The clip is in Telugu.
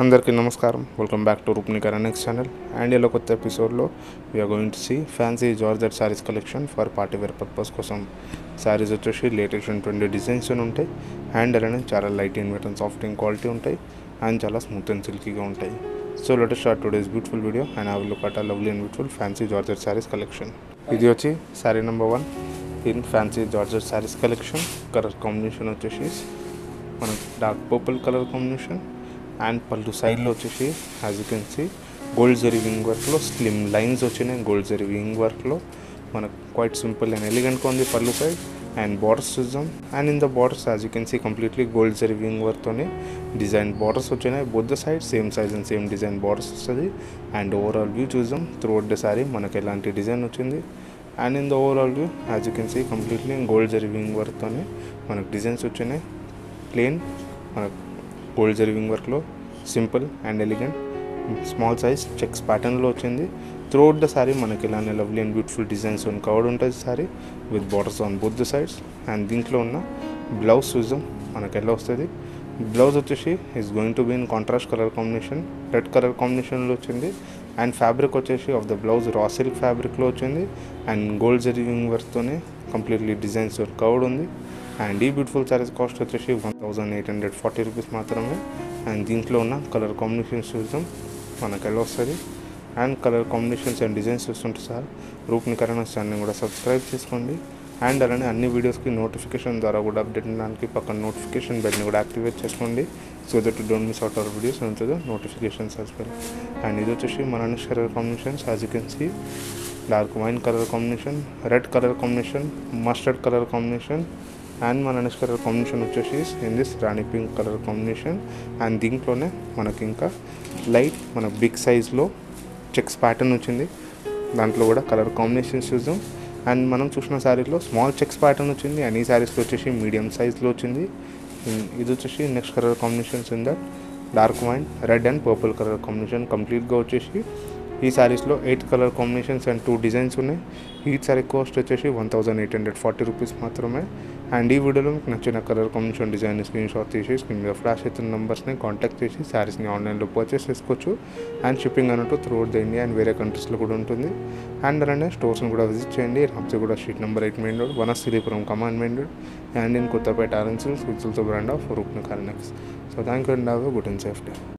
అందరికీ నమస్కారం welcome back to Roopnikar next channel and ఇలా కొత్త ఎపిసోడ్లో we're going to see fancy georgette saris collection for party wear purpose కోసం శారీస్ వచ్చేసి లేటెస్ట్ ట్వంటీ డిజైన్స్ ఉంటాయి అండ్ అలానే చాలా light in weight and soft in quality ఉంటాయి అండ్ చాలా స్మూత్ అండ్ సిల్కీగా ఉంటాయి so let start today's beautiful video and I will look at a lovely and beautiful fancy georgette saris collection ఇది వచ్చి sari number one in fancy georgette saris collection colour combination వచ్చేసి మనకు dark purple colour combination and పళ్ళు సైడ్లో వచ్చేసి as you can see gold zari weaving వర్క్లో స్లిమ్ లైన్స్ వచ్చినాయి గోల్డ్ జరీ వింగ్ వర్క్లో మనకు క్వైట్ సింపుల్ అండ్ ఎలిగెంట్గా ఉంది పళ్ళు సైడ్ అండ్ బార్డర్స్ చూద్దాం and in the borders as you can see completely gold zari weaving వర్క్తోనే డిజైన్ బార్డర్స్ వచ్చినాయి both the side same size and same design borders వస్తుంది అండ్ ఓవరాల్ వ్యూ చూద్దాం త్రూ అవుట్ ద సారీ మనకి ఎలాంటి డిజైన్ వచ్చింది and in the overall view as you can see completely gold zari weaving వర్క్తోనే మనకు డిజైన్స్ వచ్చినాయి ప్లేన్ మనకు గోల్డ్ జర్వింగ్ వర్క్లో simple and elegant small size checks ప్యాటర్న్లో వచ్చింది త్రూఅవుట్ ద సారీ మనకి ఇలానే లవ్లీ అండ్ బ్యూటిఫుల్ డిజైన్స్ ఉన్న కవర్డ్ ఉంటుంది saree with borders on both the sides and దీంట్లో ఉన్న బ్లౌజ్ చూద్దాం మనకి ఎలా వస్తుంది బ్లౌజ్ వచ్చేసి is going to be in contrast colour combination red colour కాంబినేషన్లో వచ్చింది అండ్ ఫ్యాబ్రిక్ వచ్చేసి of the blouse raw silk ఫ్యాబ్రిక్లో వచ్చింది అండ్ గోల్డ్ జర్వింగ్ వర్క్తోనే కంప్లీట్లీ డిజైన్స్ కవర్డ్ ఉంది అండ్ ఈ బ్యూటిఫుల్ శారీస్ కాస్ట్ వచ్చేసి one thousand eight hundred forty rupees మాత్రమే అండ్ దీంట్లో ఉన్న కలర్ కాంబినేషన్స్ చూద్దాం మనకు ఎలా వస్తుంది and colour combinations and designs చూస్తుంటే సార్ రూప్ని కరెంట్ ఛానల్ని కూడా సబ్స్క్రైబ్ చేసుకోండి అండ్ అలానే అన్ని వీడియోస్కి నోటిఫికేషన్ ద్వారా కూడా అప్డేట్ ఉండడానికి పక్కన నోటిఫికేషన్ బెల్ని కూడా యాక్టివేట్ చేసుకోండి so that don't miss out our videos ఉంటుంది నోటిఫికేషన్స్ యాజ్ వెల్ అండ్ ఇది వచ్చేసి మన next colour combinations as you can see dark wine colour combination red colour combination mustard colour combination and మన నెక్స్ట్ కలర్ కాంబినేషన్ వచ్చేసి in this rani pink colour combination and దీంట్లోనే మనకి ఇంకా లైట్ మన బిగ్ సైజ్లో చెక్స్ ప్యాటర్న్ వచ్చింది దాంట్లో కూడా కలర్ కాంబినేషన్స్ చూద్దాం అండ్ మనం చూసిన శారీలో స్మాల్ చెక్స్ ప్యాటర్న్ వచ్చింది అండ్ ఈ శారీస్లో వచ్చేసి మీడియం సైజ్లో వచ్చింది ఇది వచ్చేసి next colour combinations in that dark wine red and purple colour combination కంప్లీట్గా వచ్చేసి ఈ శారీస్లో eight colour combinations and two designs ఉన్నాయి ఈ శారీ కాస్ట్ వచ్చేసి one thousand eight hundred forty rupees మాత్రమే అండ్ ఈ వీడియోలో మీకు నచ్చిన colour combination design screenshot తీసి స్క్రీన్ మీద ఫ్లాష్ అవుతున్న నెంబర్స్ని కాంటాక్ట్ చేసి శారీస్ని ఆన్లైన్లో పర్చేస్ చేసుకోవచ్చు అండ్ షిప్పింగ్ అన్నట్టు throughout the India and వేరే కంట్రీస్లో కూడా ఉంటుంది అండ్ అలానే స్టోర్స్ని కూడా విజిట్ చేయండి Ramchaguda street number eight main road Vanasthalipuram కమాండ్ main road and in Kothapet orange విజుల్తో brand of Roopnikar next so thank you and have good and safety